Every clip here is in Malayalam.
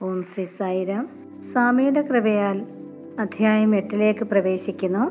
ഓം ശ്രീ സായിരാം സ്വാമിയുടെ കൃപയാൽ അധ്യായം എട്ടിലേക്ക് പ്രവേശിക്കുന്നു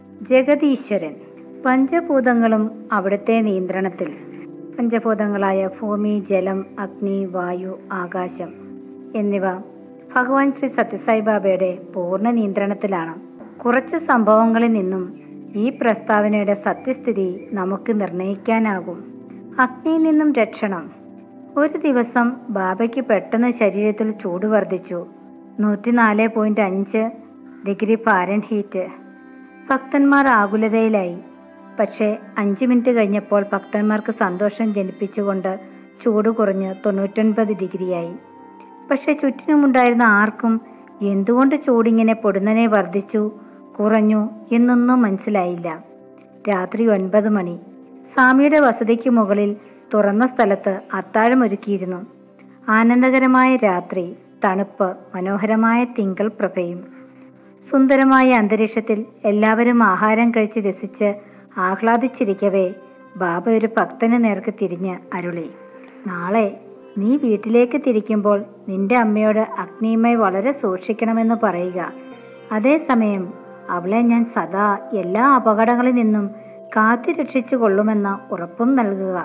ജഗതീശ്വരൻ പഞ്ചഭൂതങ്ങളും അവിടുത്തെ നിയന്ത്രണത്തിൽ പഞ്ചഭൂതങ്ങളായ ഭൂമി ജലം അഗ്നി വായു ആകാശം എന്നിവ ഭഗവാൻ ശ്രീ സത്യസായി ബാബയുടെ പൂർണ്ണ നിയന്ത്രണത്തിലാണ് കുറച്ച് സംഭവങ്ങളിൽ നിന്നും ഈ പ്രസ്താവനയുടെ സത്യസ്ഥിതി നമുക്ക് നിർണയിക്കാനാകും അഗ്നിയിൽ നിന്നും രക്ഷണം ഒരു ദിവസം ബാബയ്ക്ക് പെട്ടെന്ന് ശരീരത്തിൽ ചൂട് വർദ്ധിച്ചു നൂറ്റിനാല് പോയിന്റ് അഞ്ച് ഡിഗ്രി ഫാരൻ ഹീറ്റ് ഭക്തന്മാർ ആകുലതയിലായി പക്ഷേ അഞ്ച് മിനിറ്റ് കഴിഞ്ഞപ്പോൾ ഭക്തന്മാർക്ക് സന്തോഷം ജനിപ്പിച്ചുകൊണ്ട് ചൂട് കുറഞ്ഞ് തൊണ്ണൂറ്റൊൻപത് ഡിഗ്രിയായി പക്ഷെ ചുറ്റിനുമുണ്ടായിരുന്ന ആർക്കും എന്തുകൊണ്ട് ചൂടിങ്ങനെ പൊടുന്നനെ വർദ്ധിച്ചു കുറഞ്ഞു എന്നൊന്നും മനസ്സിലായില്ല രാത്രി ഒൻപത് മണി സ്വാമിയുടെ വസതിക്ക് മുകളിൽ തുറന്ന സ്ഥലത്ത് അത്താഴമൊരുക്കിയിരുന്നു ആനന്ദകരമായ രാത്രി തണുപ്പ് മനോഹരമായ തിങ്കൾ പ്രഭയും സുന്ദരമായ അന്തരീക്ഷത്തിൽ എല്ലാവരും ആഹാരം കഴിച്ച് രസിച്ച് ആഹ്ലാദിച്ചിരിക്കവേ ബാബ ഒരു ഭക്തന് നേർക്ക് തിരിഞ്ഞ് അരുളി നാളെ നീ വീട്ടിലേക്ക് തിരിക്കുമ്പോൾ നിന്റെ അമ്മയോട് അഗ്നിയുമായി വളരെ സൂക്ഷിക്കണമെന്ന് പറയുക അതേസമയം അവളെ ഞാൻ സദാ എല്ലാ അപകടങ്ങളിൽ നിന്നും കാത്തുരക്ഷിച്ചു കൊള്ളുമെന്ന ഉറപ്പും നൽകുക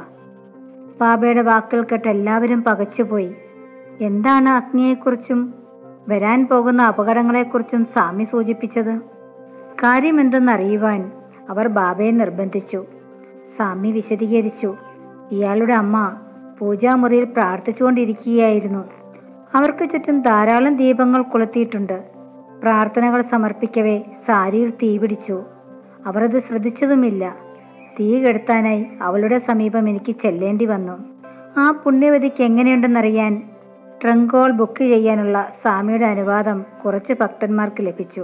ബാബയുടെ വാക്കുകൾ കേട്ട് എല്ലാവരും പകച്ചുപോയി എന്താണ് അഗ്നിയെക്കുറിച്ചും വരാൻ പോകുന്ന അപകടങ്ങളെക്കുറിച്ചും സ്വാമി സൂചിപ്പിച്ചത് കാര്യമെന്തെന്നറിയുവാൻ അവർ ബാബയെ നിർബന്ധിച്ചു സ്വാമി വിശദീകരിച്ചു ഇയാളുടെ അമ്മ പൂജാമുറിയിൽ പ്രാർത്ഥിച്ചുകൊണ്ടിരിക്കുകയായിരുന്നു അവർക്ക് ചുറ്റും ധാരാളം ദീപങ്ങൾ കൊളുത്തിയിട്ടുണ്ട് പ്രാർത്ഥനകൾ സമർപ്പിക്കവേ സാരിയിൽ തീ പിടിച്ചു അവർ അത് ശ്രദ്ധിച്ചതുമില്ല തീ കെടുത്താനായി അവളുടെ സമീപം എനിക്ക് ചെല്ലേണ്ടി വന്നു ആ പുണ്യവതിക്ക് എങ്ങനെയുണ്ടെന്നറിയാൻ ട്രങ്കോൾ ബുക്ക് ചെയ്യാനുള്ള സ്വാമിയുടെ അനുവാദം കുറച്ച് ഭക്തന്മാർക്ക് ലഭിച്ചു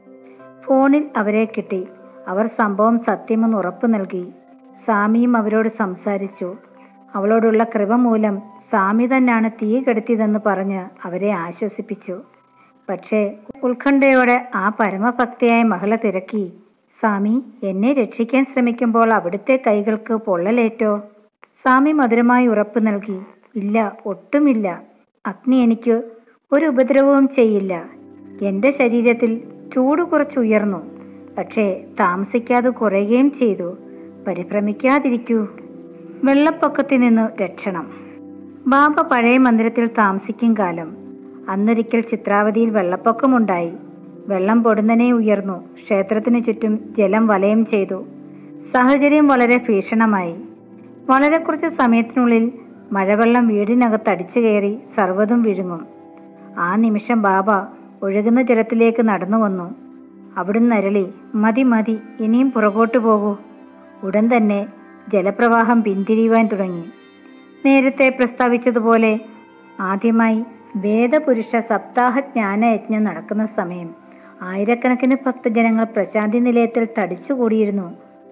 ഫോണിൽ അവരെ കിട്ടി അവർ സംഭവം സത്യമെന്ന് ഉറപ്പു നൽകി സ്വാമിയും അവരോട് സംസാരിച്ചു അവളോടുള്ള കൃപ മൂലം സ്വാമി തന്നെയാണ് തീ കെടുത്തിയതെന്ന് പറഞ്ഞ് അവരെ ആശ്വസിപ്പിച്ചു പക്ഷേ ഉത്കണ്ഠയോടെ ആ പരമഭക്തിയായ മഹിള തിരക്കി സ്വാമി എന്നെ രക്ഷിക്കാൻ ശ്രമിക്കുമ്പോൾ അവിടുത്തെ കൈകൾക്ക് പൊള്ളലേറ്റോ സ്വാമി മധുരമായി ഉറപ്പ് നൽകി ഇല്ല ഒട്ടുമില്ല അഗ്നി എനിക്ക് ഒരു ഉപദ്രവവും ചെയ്യില്ല എൻ്റെ ശരീരത്തിൽ ചൂട് കുറച്ച് ഉയർന്നു പക്ഷേ താമസിക്കാതെ കുറയുകയും ചെയ്തു പരിഭ്രമിക്കാതിരിക്കൂ വെള്ളപ്പൊക്കത്തിൽ നിന്ന് രക്ഷണം ബാബ പഴയ മന്ദിരത്തിൽ താമസിക്കും കാലം അന്നൊരിക്കൽ ചിത്രാവതിയിൽ വെള്ളപ്പൊക്കമുണ്ടായി വെള്ളം പൊടുന്നനെ ഉയർന്നു ക്ഷേത്രത്തിന് ചുറ്റും ജലം വലയം ചെയ്തു സാഹചര്യം വളരെ ഭീഷണമായി വളരെ കുറച്ച് സമയത്തിനുള്ളിൽ മഴവെള്ളം വീടിനകത്ത് അടിച്ചു കയറി സർവ്വതും വിഴുങ്ങും ആ നിമിഷം ബാബ ഒഴുകുന്ന ജലത്തിലേക്ക് നടന്നു വന്നു അവിടുന്ന് അരളി മതി മതി ഇനിയും പുറകോട്ട് പോകൂ ഉടൻ തന്നെ ജലപ്രവാഹം പിന്തിരിയുവാൻ തുടങ്ങി നേരത്തെ പ്രസ്താവിച്ചതുപോലെ ആദ്യമായി വേദപുരുഷ സപ്താഹ ജ്ഞാനയജ്ഞം നടക്കുന്ന സമയം ആയിരക്കണക്കിന് ഭക്തജനങ്ങൾ പ്രശാന്തി നിലയത്തിൽ തടിച്ചുകൂടിയിരുന്നു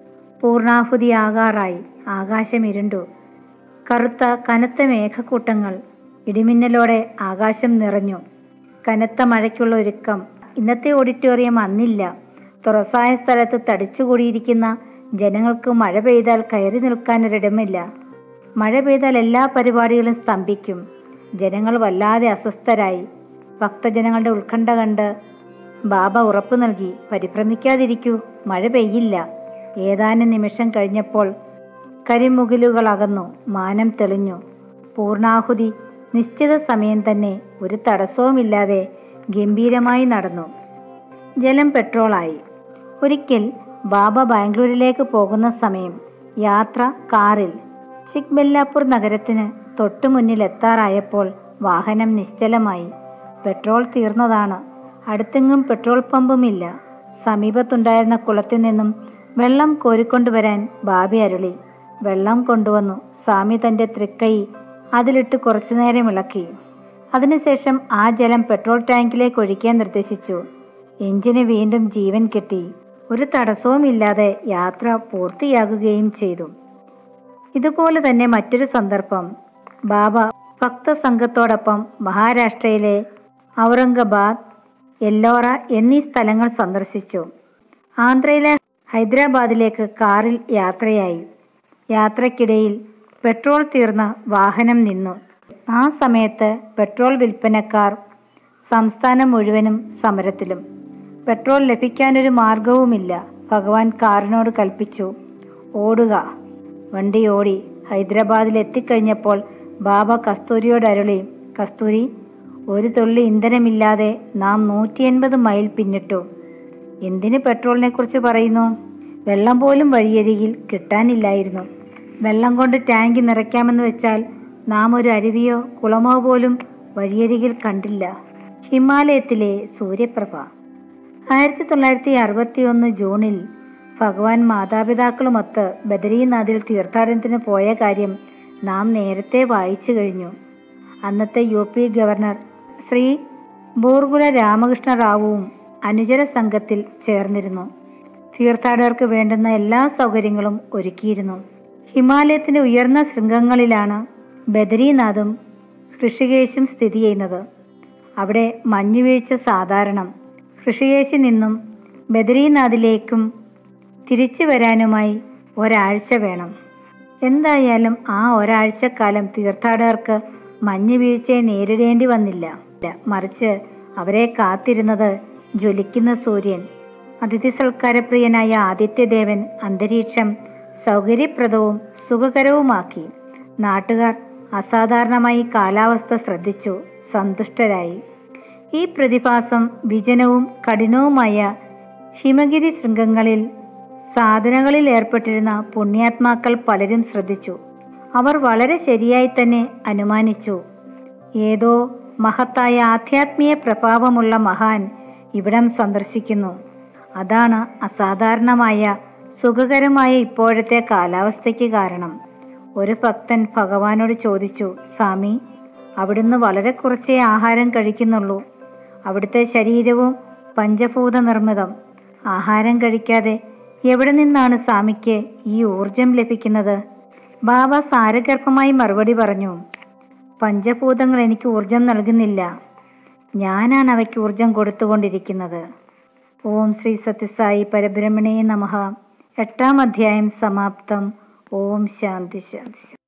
പൂർണാഹുതിയാകാറായി ആകാശം ഇരുണ്ടു കറുത്ത കനത്ത മേഘക്കൂട്ടങ്ങൾ ഇടിമിന്നലോടെ ആകാശം നിറഞ്ഞു കനത്ത മഴയ്ക്കുള്ള ഒരുക്കം ഇന്നത്തെ ഓഡിറ്റോറിയം അന്നില്ല തുറസായ സ്ഥലത്ത് തടിച്ചുകൂടിയിരിക്കുന്ന ജനങ്ങൾക്ക് മഴ പെയ്താൽ കയറി നിൽക്കാനൊരിടമില്ല മഴ പെയ്താൽ എല്ലാ പരിപാടികളും സ്തംഭിക്കും ജനങ്ങൾ വല്ലാതെ അസ്വസ്ഥരായി ഭക്തജനങ്ങളുടെ ഉത്കണ്ഠ കണ്ട് ബാബ ഉറപ്പു നൽകി പരിഭ്രമിക്കാതിരിക്കൂ മഴ പെയ്യില്ല ഏതാനും നിമിഷം കഴിഞ്ഞപ്പോൾ കരിമുകിലുകൾ അകന്നു മാനം തെളിഞ്ഞു പൂർണാഹുതി നിശ്ചിത സമയം തന്നെ ഒരു തടസ്സവുമില്ലാതെ ഗംഭീരമായി നടന്നു ജലം പെട്രോളായി ഒരിക്കൽ ബാബ ബാംഗ്ലൂരിലേക്ക് പോകുന്ന സമയം യാത്ര കാറിൽ ചിക്ബെല്ലാപ്പൂർ നഗരത്തിന് തൊട്ടു മുന്നിൽ എത്താറായപ്പോൾ വാഹനം നിശ്ചലമായി പെട്രോൾ തീർന്നതാണ് അടുത്തെങ്ങും പെട്രോൾ പമ്പുമില്ല സമീപത്തുണ്ടായിരുന്ന കുളത്തിൽ നിന്നും വെള്ളം കോരിക്കൊണ്ടുവരാൻ ബാബി അരുളി വെള്ളം കൊണ്ടുവന്നു സ്വാമി തൻ്റെ തൃക്കൈ അതിലിട്ട് കുറച്ചുനേരം ഇളക്കി അതിനുശേഷം ആ ജലം പെട്രോൾ ടാങ്കിലേക്ക് ഒഴിക്കാൻ നിർദ്ദേശിച്ചു എഞ്ചിന് വീണ്ടും ജീവൻ കിട്ടി ഒരു തടസ്സവുമില്ലാതെ യാത്ര പൂർത്തിയാകുകയും ചെയ്തു ഇതുപോലെ തന്നെ മറ്റൊരു സന്ദർഭം ബാബ ഭക്തസംഘത്തോടൊപ്പം മഹാരാഷ്ട്രയിലെ ഔറംഗബാദ് എല്ലോറ എന്നീ സ്ഥലങ്ങൾ സന്ദർശിച്ചു ആന്ധ്രയിലെ ഹൈദരാബാദിലേക്ക് കാറിൽ യാത്രയായി യാത്രക്കിടയിൽ പെട്രോൾ തീർന്ന വാഹനം നിന്നു ആ സമയത്ത് പെട്രോൾ വിൽപ്പനക്കാർ സംസ്ഥാനം മുഴുവനും സമരത്തിലും പെട്രോൾ ലഭിക്കാനൊരു മാർഗവുമില്ല ഭഗവാൻ കാറിനോട് കൽപ്പിച്ചു ഓടുക വണ്ടി ഓടി ഹൈദരാബാദിൽ എത്തിക്കഴിഞ്ഞപ്പോൾ ബാബ കസ്തൂരിയോട് അരുളി കസ്തൂരി ഒരു തുള്ളി ഇന്ധനമില്ലാതെ നാം നൂറ്റി എൺപത് മൈൽ പിന്നിട്ടു എന്തിന് പെട്രോളിനെ കുറിച്ച് പറയുന്നു വെള്ളം പോലും വഴിയരികിൽ കിട്ടാനില്ലായിരുന്നു വെള്ളം കൊണ്ട് ടാങ്കി നിറയ്ക്കാമെന്ന് വെച്ചാൽ നാം ഒരു അരുവിയോ കുളമോ പോലും വഴിയരികിൽ കണ്ടില്ല ഹിമാലയത്തിലെ സൂര്യപ്രഭ ആയിരത്തി തൊള്ളായിരത്തി അറുപത്തി ഒന്ന് ജൂണിൽ ഭഗവാൻ മാതാപിതാക്കളുമൊത്ത് ബദരീനാഥിൽ തീർത്ഥാടനത്തിന് പോയ കാര്യം നാം നേരത്തെ വായിച്ചു കഴിഞ്ഞു അന്നത്തെ U P governor Shri Burgula Ramakrishna റാവുവും അനുചര സംഘത്തിൽ ചേർന്നിരുന്നു തീർത്ഥാടകർക്ക് വേണ്ടുന്ന എല്ലാ സൗകര്യങ്ങളും ഒരുക്കിയിരുന്നു ഹിമാലയത്തിന്റെ ഉയർന്ന ശൃംഗങ്ങളിലാണ് ബദരീനാഥും ഋഷികേശും സ്ഥിതി ചെയ്യുന്നത് അവിടെ മഞ്ഞുവീഴ്ച സാധാരണം ഋഷികേശിൽ നിന്നും ബദരീനാഥിലേക്കും തിരിച്ചു വരാനുമായി ഒരാഴ്ച വേണം എന്തായാലും ആ ഒരാഴ്ചക്കാലം തീർത്ഥാടകർക്ക് മഞ്ഞുവീഴ്ചയെ നേരിടേണ്ടി വന്നില്ല മറിച്ച് അവരെ കാത്തിരുന്നത് ജ്വലിക്കുന്ന സൂര്യൻ അതിഥി സൽക്കാരപ്രിയനായ ആദിത്യദേവൻ അന്തരീക്ഷം സൗകര്യപ്രദവും സുഖകരവുമാക്കി നാട്ടുകാർ അസാധാരണമായി കാലാവസ്ഥ ശ്രദ്ധിച്ചു സന്തുഷ്ടരായി ഈ പ്രതിഭാസം വിജനവും കഠിനവുമായ ഹിമഗിരി ശൃംഗങ്ങളിൽ സാധനങ്ങളിൽ ഏർപ്പെട്ടിരുന്ന പുണ്യാത്മാക്കൾ പലരും ശ്രദ്ധിച്ചു അവർ വളരെ ശരിയായി തന്നെ അനുമാനിച്ചു ഏതോ മഹത്തായ ആധ്യാത്മീയ പ്രഭാവമുള്ള മഹാൻ ഇവിടം സന്ദർശിക്കുന്നു അതാണ് അസാധാരണമായ സുഖകരമായ ഇപ്പോഴത്തെ കാലാവസ്ഥയ്ക്ക് കാരണം ഒരു ഭക്തൻ ഭഗവാനോട് ചോദിച്ചു സ്വാമി അവിടുന്ന് വളരെ കുറച്ചേ ആഹാരം കഴിക്കുന്നുള്ളൂ അവിടുത്തെ ശരീരവും പഞ്ചഭൂത നിർമ്മിതം ആഹാരം കഴിക്കാതെ എവിടെ നിന്നാണ് സ്വാമിക്ക് ഈ ഊർജം ലഭിക്കുന്നത് ബാബ സാരഗർഭമായി മറുപടി പറഞ്ഞു പഞ്ചഭൂതങ്ങൾ എനിക്ക് ഊർജം നൽകുന്നില്ല ഞാനാണ് അവയ്ക്ക് ഊർജം കൊടുത്തുകൊണ്ടിരിക്കുന്നത് ഓം ശ്രീ സത്യസായി പരബ്രഹ്മണേ നമഃ എട്ടാം അധ്യായം സമാപ്തം ഓം ശാന്തി ശാന്തി ശാന്തി